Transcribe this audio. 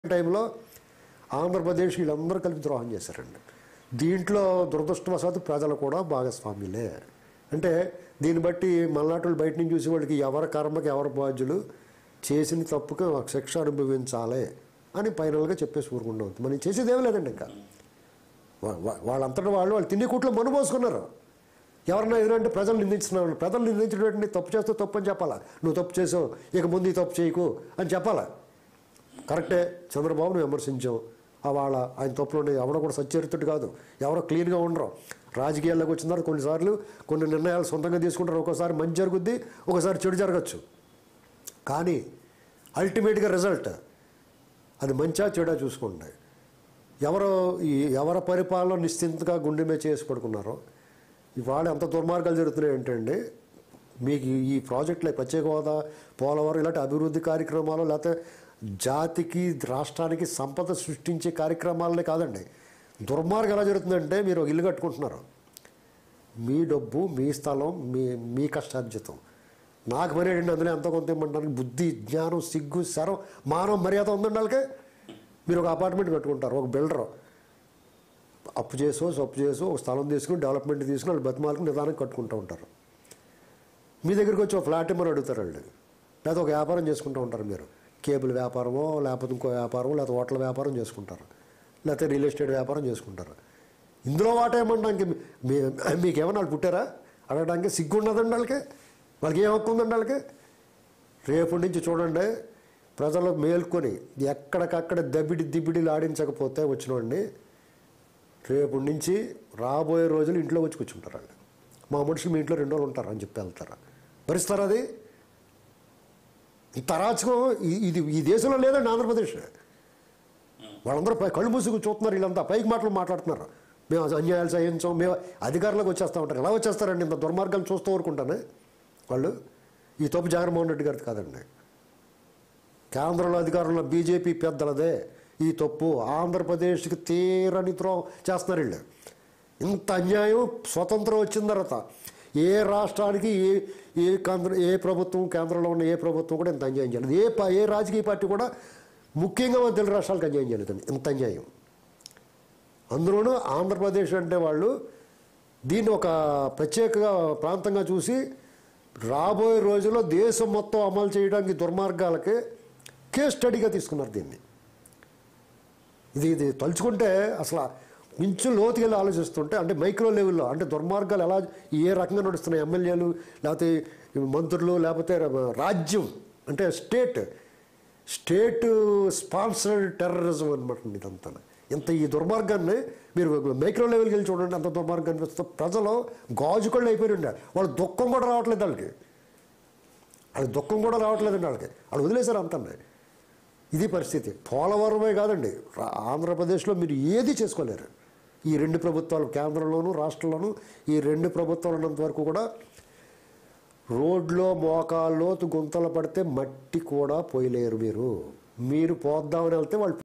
టైంలో ఆంధ్రప్రదేశ్ వీళ్ళందరూ కలిపి ద్రోహం చేశారండి దీంట్లో దురదృష్టవశాత్తు ప్రజలు కూడా భాగస్వామ్యులే అంటే దీన్ని బట్టి మల్నాటులు బయట నుంచి చూసే వాళ్ళకి ఎవరి కర్మకి ఎవరి బాధ్యులు చేసిన తప్పుకి ఒక శిక్ష అనుభవించాలి అని ఫైనల్గా చెప్పేసి ఊరుకుంటూ ఉంటుంది మనం చేసేది ఏమీ లేదండి ఇంకా వా- వా- వాళ్ళంతటా వాళ్ళు వాళ్ళు తిండి కూట్లో మను పోసుకున్నారు ఎవరన్నా ఎదురంటే ప్రజలు నిందించున్నారు ప్రజలు నిందించినటువంటి తప్పు చేస్తూ తప్పు అని చెప్పాలా నువ్వు తప్పు చేసావు ఇక ముందు ఈ తప్పు చేయకు అని చెప్పాలా కరెక్టే చంద్రబాబును విమర్శించాం ఆ వాళ్ళ ఆయన తప్పులు ఎవడో కూడా సచ్చరితుడు కాదు ఎవరో క్లీన్గా ఉండరు రాజకీయాల్లోకి వచ్చిన తర్వాత కొన్నిసార్లు కొన్ని నిర్ణయాలు సొంతంగా తీసుకుంటారు ఒక్కోసారి మంచి జరుగుద్ది ఒకసారి చెడు జరగచ్చు కానీ అల్టిమేట్గా రిజల్ట్ అది మంచా చెడా చూసుకోండి ఎవరు ఈ ఎవరి పరిపాలన నిశ్చింతగా గుండె మీద చేసి పడుకున్నారో ఇవాళ ఎంత దుర్మార్గాలు జరుగుతున్నాయి ఏంటండి మీకు ఈ- ఈ ప్రాజెక్టులు ప్రత్యేక హోదా పోలవరం ఇలాంటి అభివృద్ధి కార్యక్రమాలు లేకపోతే జాతికి రాష్ట్రానికి సంపద సృష్టించే కార్యక్రమాలనే కాదండి దుర్మార్గం ఎలా జరుగుతుందంటే మీరు ఒక ఇల్లు కట్టుకుంటున్నారు మీ డబ్బు మీ స్థలం మీ మీ కష్టార్జితం నాకు మరి ఏంటంటే అందులో ఎంతో కొంత ఇవ్వడానికి బుద్ధి జ్ఞానం సిగ్గు శరం మానవ మర్యాద ఉందండి వాళ్ళకి మీరు ఒక అపార్ట్మెంట్ కట్టుకుంటారు ఒక బిల్డర్ అప్పు చేసో సప్పు చేసో ఒక స్థలం తీసుకుని డెవలప్మెంట్ తీసుకుని వాళ్ళు బతిమాలకు నిదానం కట్టుకుంటూ ఉంటారు మీ దగ్గరికి వచ్చి ఒక ఫ్లాట్ ఇమ్మని అడుగుతారు వాళ్ళు లేదా ఒక వ్యాపారం చేసుకుంటూ ఉంటారు మీరు కేబుల్ వ్యాపారమో లేకపోతే ఇంకో వ్యాపారమో లేకపోతే హోటల్ వ్యాపారం చేసుకుంటారు లేకపోతే రియల్ ఎస్టేట్ వ్యాపారం చేసుకుంటారు ఇందులో వాట ఏమనడానికి మీ మీకేమన్నా వాళ్ళు పుట్టారా అడగడానికి సిగ్గు ఉన్నదండి వాళ్ళకి వాళ్ళకి ఏం హక్కు ఉందండి వాళ్ళకి రేపటి నుంచి చూడండి ప్రజలు మేల్కొని ఎక్కడికక్కడ దబిడి దిబిడిలు ఆడించకపోతే వచ్చినోడిని రేపటి నుంచి రాబోయే రోజులు ఇంట్లో వచ్చి కూర్చుంటారు వాళ్ళు మా మనుషులు మీ ఇంట్లో రెండు రోజులు ఉంటారు అని చెప్పి వెళ్తారు భరిస్తారా అది ఇంత అరాచకం ఈ- ఇది ఈ దేశంలో లేదండి ఆంధ్రప్రదేశ్ వాళ్ళందరూ పై కళ్ళు మూసుకు చూస్తున్నారు వీళ్ళంతా పైకి మాటలు మాట్లాడుతున్నారు మేము అన్యాయాలు సహించాం మేము అధికారులకు వచ్చేస్తూ ఉంటారు ఎలా వచ్చేస్తారండి ఇంత దుర్మార్గాలు చూస్తూ ఊరుకుంటానే వాళ్ళు ఈ తప్పు జగన్మోహన్ రెడ్డి గారిది కాదండి కేంద్రంలో అధికారంలో బీజేపీ పెద్దలదే ఈ తప్పు ఆంధ్రప్రదేశ్కి తీరని ద్రోహం చేస్తున్నారు వీళ్ళు ఇంత అన్యాయం స్వతంత్రం వచ్చిన తర్వాత ఏ రాష్ట్రానికి ఏ ఏ కేంద్ర ఏ ప్రభుత్వం కేంద్రంలో ఉన్న ఏ ప్రభుత్వం కూడా ఇంత అన్యాయం చేయలేదు ఏ పా- ఏ రాజకీయ పార్టీ కూడా ముఖ్యంగా మన తెలుగు రాష్ట్రాలకు అన్యాయం చేయలేదండి ఇంత అన్యాయం అందులోనూ ఆంధ్రప్రదేశ్ అంటే వాళ్ళు దీన్ని ఒక ప్రత్యేక ప్రాంతంగా చూసి రాబోయే రోజుల్లో దేశం మొత్తం అమలు చేయడానికి దుర్మార్గాలకి కేస్ స్టడీగా తీసుకున్నారు దీన్ని ఇది ఇది తలుచుకుంటే అసలు కొంచెం లోతుకి వెళ్ళి ఆలోచిస్తుంటే అంటే మైక్రో లెవెల్లో అంటే దుర్మార్గాలు ఎలా ఏ రకంగా నడుస్తున్నాయి ఎమ్మెల్యేలు లేకపోతే ఈ మంత్రులు లేకపోతే రాజ్యం అంటే స్టేట్ స్టేట్ స్పాన్సర్డ్ టెర్రరిజం అనమాట ఇదంతా ఇంత ఈ దుర్మార్గాన్ని మీరు మైక్రో లెవెల్కి వెళ్ళి చూడండి అంత దుర్మార్గాన్ని వస్తే ప్రజలు గాజుకళ్ళు అయిపోయి ఉండే వాళ్ళ దుఃఖం కూడా రావట్లేదు వాళ్ళకి వాళ్ళ దుఃఖం కూడా రావట్లేదండి వాళ్ళకి వాళ్ళు వదిలేశారు అంతా ఇది పరిస్థితి పోలవరమే కాదండి రా- ఆంధ్రప్రదేశ్లో మీరు ఏది చేసుకోలేరు ఈ రెండు ప్రభుత్వాలు కేంద్రంలోనూ రాష్ట్రంలోనూ ఈ రెండు ప్రభుత్వాలు ఉన్నంత వరకు కూడా రోడ్లో మోకాల్లోతు గుంతలు పడితే మట్టి కూడా పోయలేరు మీరు మీరు పోద్దామని వెళ్తే వాళ్ళు